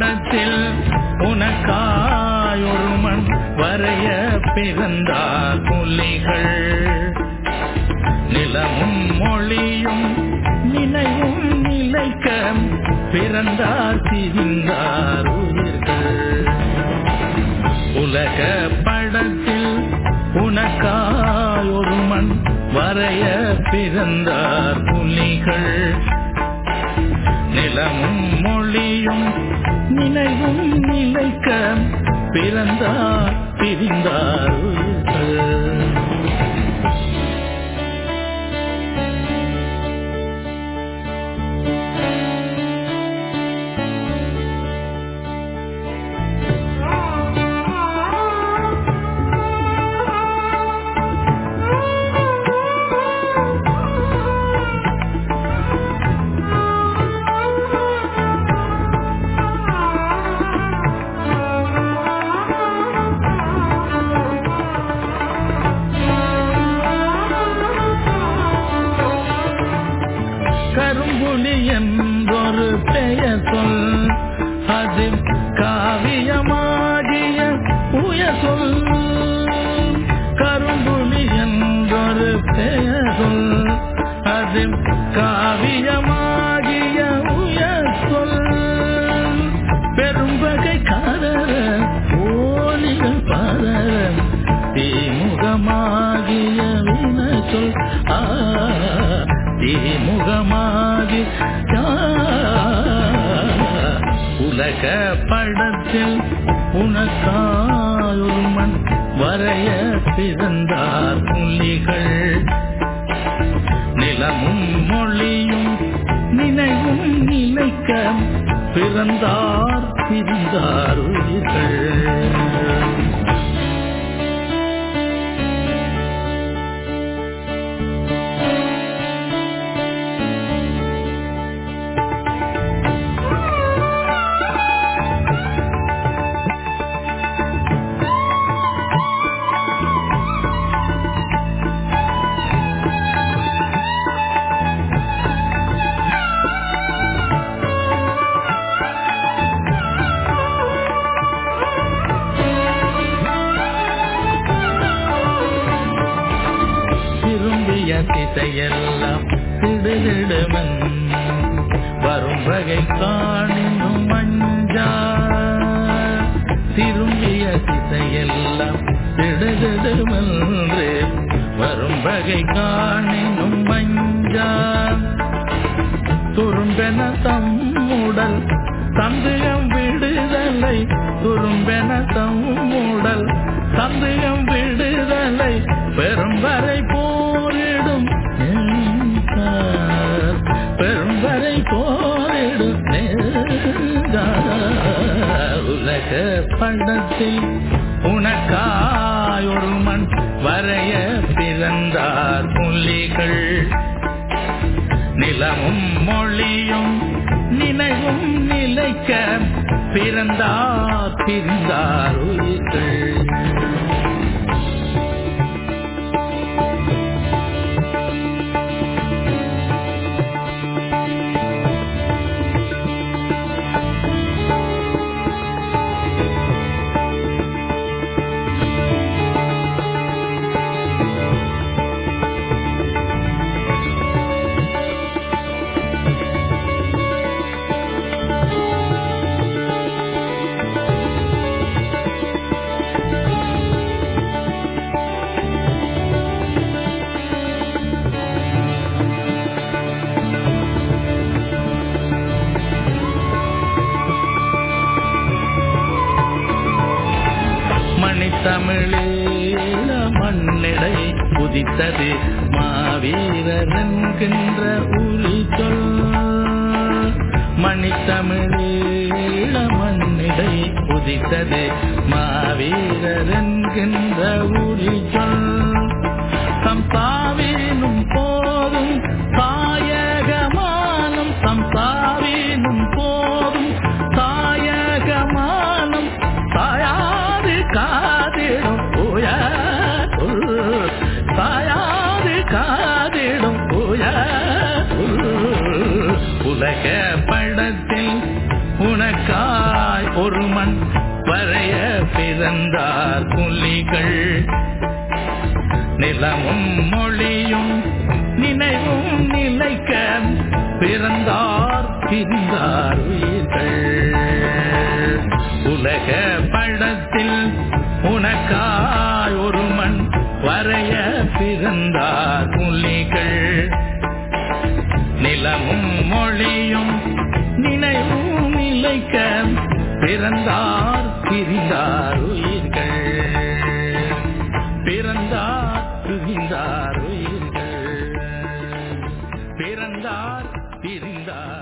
படத்தில் உனக்காய் ஒரு மண் வரைய பிறந்தார் புலிகள் நிலமும் மொழியும் நினைவும் நிலைக்க பிறந்தார் திரிந்தார் உயிர்கள் உலக படத்தில் உனக்காய் ஒரு மண் வரைய பிறந்தார் புலிகள் நிலமும் மொழியும் நினைவும் நிலைக்க பிறந்தார் பிரிந்தார் உயிர்கள் கரும்புலி என்றொரு பெயர் சொல் அது காவியமாகிய உய சொல் கரும்புலி என்றொரு பெயர் சொல் அது காவியமாகிய உய சொல் பெரும்பகை காரர ஓலிகள் பாரர தீமுகமாகிய வின சொல் ஆ தீமுகமாகி உலக படத்தில் உனக்காய் ஒரு மண் வரைய பிறந்தார் புலிகள் நிலமும் மொழியும் நினைவும் நிலைக்க பிறந்தார் பிறந்தார் உயிர்கள் திரும்பிய திசையெல்லாம் திடுதிடுமன் வரும் வகை காணினும் மஞ்சா திரும்பிய திசையெல்லாம் திடுதிடுமென்று வரும் வகை காணினும் மஞ்சா துரும்பென தம்முடல் சந்தேகம் விடுதலை துரும்பென தம்முடல் சந்தேகம் விடுதலை பெரும் வரை போரிடும் நெஞ்சார். பெரும் வரை போரிடும் நெஞ்சார். உலக படத்தில் உனக்காய் ஒரு மண் வரைய பிறந்தார் புலிகள் நிலமும் மொழியும் நினைவும் நிலைக்க பிறந்தார் பிரிந்தார் உயிர்கள் மணித்தமிழீழ மண்ணிடை உதித்தது மாவீரர் என்கின்ற உரி சொல் மணித்தமிழீழ மண்ணிடை உதித்தது மாவீரர் என்கின்ற உரி சொல் சம்சாவினும் போதும் தாயகமானம் சம்சாவினும் போதும் தாயகமானம் தாயாது காதிடும் போய தாயாது காதிடும் போய உலக படத்தில் உனக்காய் பிறந்தார் புலிகள் நிலமும் மொழியும் நினைவும் நிலைக்க பிறந்தார் பிரிந்தார் உயிர்கள் உலக படத்தில் உனக்காய் ஒரு மண் வரைய பிறந்தார் புலிகள் நிலமும் மொழியும் நினைவும் நிலைக்க பிறந்தார் பிரிந்தார் உயிர்கள் பிறந்தார் பிரிந்தார் உயிர்கள் பிறந்தார் பிரிந்தார்